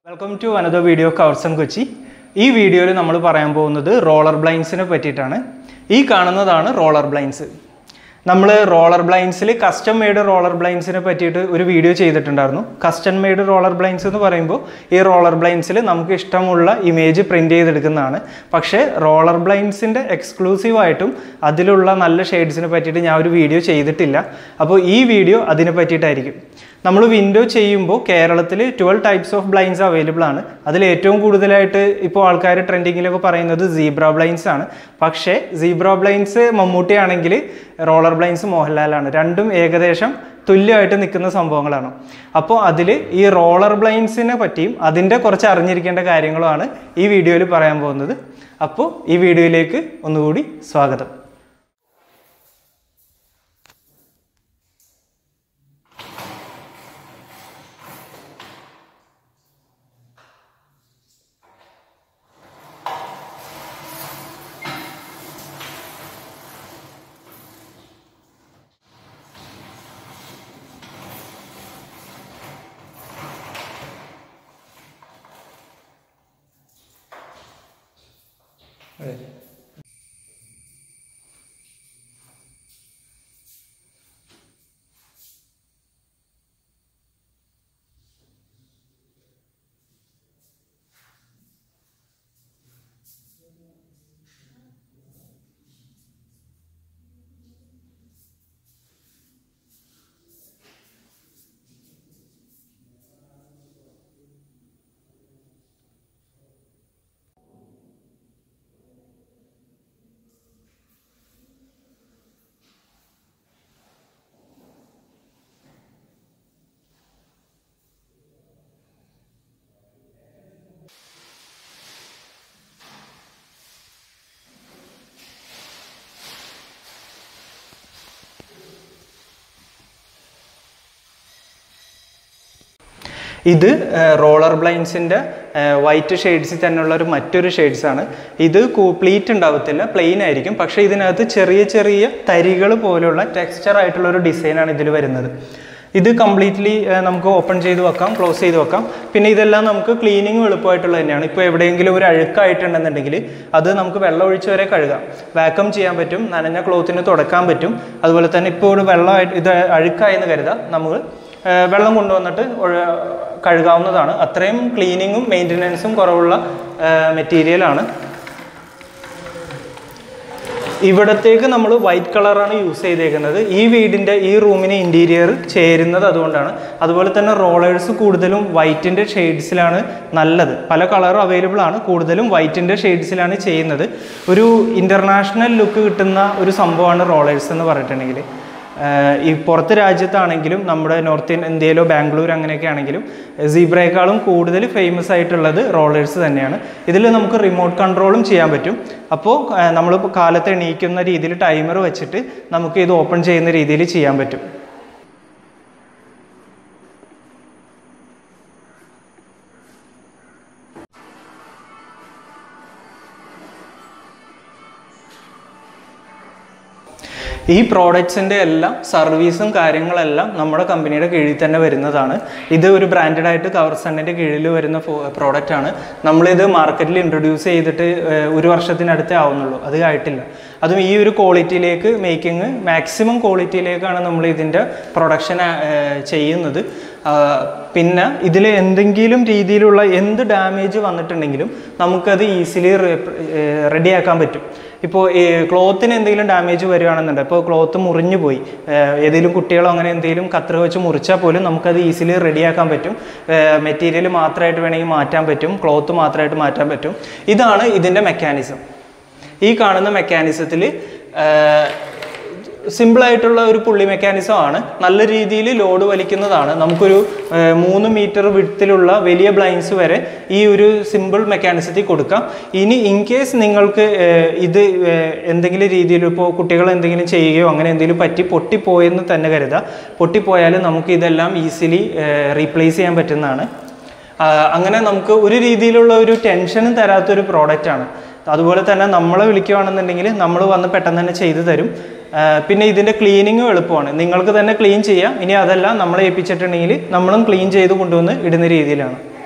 welcome to another video കവർസൺ കൊച്ചി ഈ വീഡിയോയിൽ നമ്മൾ പറയാൻ പോകുന്നത് റോളർ ബ്ലൈൻസിനെ പറ്റിയിട്ടാണ് ഈ കാണുന്നതാണ് റോളർ ബ്ലൈൻസ് നമ്മൾ റോളർ ബ്ലൈൻസിൽ കസ്റ്റം മെയ്ഡ് റോളർ ബ്ലൈൻസിനെ പറ്റിയിട്ട് ഒരു വീഡിയോ ചെയ്തിട്ടുണ്ടായിരുന്നു കസ്റ്റം മെയ്ഡ് റോളർ ബ്ലൈൻസ് എന്ന് പറയുമ്പോൾ ഈ റോളർ ബ്ലൈൻസിൽ നമുക്ക് ഇഷ്ടമുള്ള ഇമേജ് പ്രിൻ്റ് ചെയ്തെടുക്കുന്നതാണ് പക്ഷേ റോളർ ബ്ലൈൻസിൻ്റെ എക്സ്ക്ലൂസീവായിട്ടും അതിലുള്ള നല്ല ഷെയ്ഡ്സിനെ പറ്റിയിട്ട് ഞാൻ ഒരു വീഡിയോ ചെയ്തിട്ടില്ല അപ്പോൾ ഈ വീഡിയോ അതിനെ പറ്റിയിട്ടായിരിക്കും നമ്മൾ വിൻഡോ ചെയ്യുമ്പോൾ കേരളത്തിൽ twelve types of blinds available ആണ് അതിൽ ഏറ്റവും കൂടുതലായിട്ട് ഇപ്പോൾ ആൾക്കാർ ട്രെൻഡിങ്ങിലൊക്കെ പറയുന്നത് സീബ്ര ബ്ലൈൻസ് ആണ് പക്ഷേ സീബ്ര ബ്ലൈൻസ് മമ്മൂട്ടിയാണെങ്കിൽ റോളർ ബ്ലൈൻസ് മോഹൻലാലാണ് രണ്ടും ഏകദേശം തുല്യമായിട്ട് നിൽക്കുന്ന സംഭവങ്ങളാണ് അപ്പോൾ അതിൽ ഈ റോളർ ബ്ലൈൻസിനെ പറ്റിയും അതിൻ്റെ കുറച്ച് അറിഞ്ഞിരിക്കേണ്ട കാര്യങ്ങളുമാണ് ഈ വീഡിയോയിൽ പറയാൻ പോകുന്നത് അപ്പോൾ ഈ വീഡിയോയിലേക്ക് ഒന്നുകൂടി സ്വാഗതം ഇത് റോളർ ബ്ലൈൻസിൻ്റെ വൈറ്റ് ഷെയ്ഡ്സിൽ തന്നെയുള്ള ഒരു മറ്റൊരു ഷെയ്ഡ്സാണ് ഇത് പ്ലീറ്റ് ഉണ്ടാവത്തില്ല പ്ലെയിൻ ആയിരിക്കും പക്ഷേ ഇതിനകത്ത് ചെറിയ ചെറിയ തരികൾ പോലുള്ള ടെക്സ്ചർ ആയിട്ടുള്ള ഒരു ഡിസൈനാണ് ഇതിൽ വരുന്നത് ഇത് കംപ്ലീറ്റ്ലി നമുക്ക് ഓപ്പൺ ചെയ്ത് വെക്കാം ക്ലോസ് ചെയ്ത് വെക്കാം പിന്നെ ഇതെല്ലാം നമുക്ക് ക്ലീനിങ്ങും എളുപ്പമായിട്ടുള്ളത് തന്നെയാണ് ഇപ്പോൾ എവിടെയെങ്കിലും ഒരു അഴുക്കായിട്ടുണ്ടെന്നുണ്ടെങ്കിൽ അത് നമുക്ക് വെള്ളം ഒഴിച്ച് വരെ കഴുകാം വാക്കം ചെയ്യാൻ പറ്റും നനഞ്ഞ ക്ലോത്തിന് തുടക്കാൻ പറ്റും അതുപോലെ തന്നെ ഇപ്പോൾ ഒരു വെള്ളമായിട്ട് ഇത് അഴുക്കായെന്ന് കരുതാം നമ്മൾ വെള്ളം കൊണ്ടുവന്നിട്ട് കഴുകാവുന്നതാണ് അത്രയും ക്ലീനിങ്ങും മെയിൻ്റനൻസും കുറവുള്ള മെറ്റീരിയലാണ് ഇവിടത്തേക്ക് നമ്മൾ വൈറ്റ് കളറാണ് യൂസ് ചെയ്തേക്കുന്നത് ഈ വീടിൻ്റെ ഈ റൂമിന് ഇൻറ്റീരിയർ ചേരുന്നത് അതുകൊണ്ടാണ് അതുപോലെ തന്നെ റോളേഴ്സ് കൂടുതലും വൈറ്റിൻ്റെ ഷെയ്ഡ്സിലാണ് നല്ലത് പല കളറും അവൈലബിൾ ആണ് കൂടുതലും വൈറ്റിൻ്റെ ഷെയ്ഡ്സിലാണ് ചെയ്യുന്നത് ഒരു ഇൻ്റർനാഷണൽ ലുക്ക് കിട്ടുന്ന ഒരു സംഭവമാണ് റോളേഴ്സ് എന്ന് പറഞ്ഞിട്ടുണ്ടെങ്കിൽ ഈ പുറത്ത് രാജ്യത്താണെങ്കിലും നമ്മുടെ നോർത്ത് ഇന്ത്യയിലോ ബാംഗ്ലൂർ അങ്ങനെയൊക്കെ ആണെങ്കിലും സീബ്രയേക്കാളും കൂടുതൽ ഫേമസ് ആയിട്ടുള്ളത് റോളേഴ്സ് തന്നെയാണ് ഇതിൽ നമുക്ക് റിമോട്ട് കൺട്രോളും ചെയ്യാൻ പറ്റും അപ്പോൾ നമ്മൾ കാലത്ത് എണീക്കുന്ന രീതിയിൽ ടൈമർ വെച്ചിട്ട് നമുക്ക് ഇത് ഓപ്പൺ ചെയ്യുന്ന രീതിയിൽ ചെയ്യാൻ പറ്റും ഈ പ്രോഡക്ട്സിൻ്റെ എല്ലാം സർവീസും കാര്യങ്ങളെല്ലാം നമ്മുടെ കമ്പനിയുടെ കീഴിൽ തന്നെ വരുന്നതാണ് ഇത് ഒരു ബ്രാൻഡഡ് ആയിട്ട് കവർസണ്ണിൻ്റെ കീഴിൽ വരുന്ന പ്രോഡക്റ്റ് ആണ് നമ്മളിത് മാർക്കറ്റിൽ ഇൻട്രൊഡ്യൂസ് ചെയ്തിട്ട് ഒരു വർഷത്തിനടുത്തേ ആവുന്നുള്ളൂ അത് ആയിട്ടില്ല അതും ഈ ഒരു ക്വാളിറ്റിയിലേക്ക് മേക്കിംഗ് മാക്സിമം ക്വാളിറ്റിയിലേക്കാണ് നമ്മൾ ഇതിൻ്റെ പ്രൊഡക്ഷൻ ചെയ്യുന്നത് പിന്നെ ഇതിൽ എന്തെങ്കിലും രീതിയിലുള്ള എന്ത് ഡാമേജ് വന്നിട്ടുണ്ടെങ്കിലും നമുക്കത് ഈസിലി റെഡിയാക്കാൻ പറ്റും ഇപ്പോൾ ഈ ക്ലോത്തിന് എന്തെങ്കിലും ഡാമേജ് വരികയാണെന്നുണ്ട് ഇപ്പോൾ ക്ലോത്ത് മുറിഞ്ഞു പോയി ഏതെങ്കിലും കുട്ടികളോ അങ്ങനെ എന്തെങ്കിലും കത്ര വെച്ച് മുറിച്ചാൽ പോലും നമുക്കത് ഈസിലി റെഡിയാക്കാൻ പറ്റും മെറ്റീരിയൽ മാത്രമായിട്ട് വേണമെങ്കിൽ മാറ്റാൻ പറ്റും ക്ലോത്ത് മാത്രമായിട്ട് മാറ്റാൻ പറ്റും ഇതാണ് ഇതിൻ്റെ മെക്കാനിസം ഈ കാണുന്ന മെക്കാനിസത്തിൽ സിമ്പിളായിട്ടുള്ള ഒരു പുള്ളി മെക്കാനിസം ആണ് നല്ല രീതിയിൽ ലോഡ് വലിക്കുന്നതാണ് നമുക്കൊരു മൂന്ന് മീറ്റർ വിഡ്ത്തിലുള്ള വലിയ ബ്ലൈൻസ് വരെ ഈ ഒരു സിമ്പിൾ മെക്കാനിസത്തിൽ കൊടുക്കാം ഇനി ഇൻ കേസ് നിങ്ങൾക്ക് ഇത് എന്തെങ്കിലും രീതിയിൽ ഇപ്പോൾ കുട്ടികൾ എന്തെങ്കിലും ചെയ്യുകയോ അങ്ങനെ എന്തെങ്കിലും പറ്റി പൊട്ടിപ്പോയെന്ന് തന്നെ കരുതാം പൊട്ടിപ്പോയാൽ നമുക്ക് ഇതെല്ലാം ഈസിലി റീപ്ലേസ് ചെയ്യാൻ പറ്റുന്നതാണ് അങ്ങനെ നമുക്ക് ഒരു രീതിയിലുള്ള ഒരു ടെൻഷനും തരാത്തൊരു പ്രോഡക്റ്റാണ് അതുപോലെ തന്നെ നമ്മളെ വിളിക്കുകയാണെന്നുണ്ടെങ്കിൽ നമ്മൾ വന്ന് പെട്ടെന്ന് തന്നെ ചെയ്തു തരും ആ, പിന്നെ ഇതിൻ്റെ ക്ലീനിങ്ങും എളുപ്പമാണ് നിങ്ങൾക്ക് തന്നെ ക്ലീൻ ചെയ്യാം ഇനി അതല്ല നമ്മളെ ഏൽപ്പിച്ചിട്ടുണ്ടെങ്കിൽ നമ്മളും ക്ലീൻ ചെയ്ത് കൊണ്ടുവന്ന് ഇടുന്ന രീതിയിലാണ്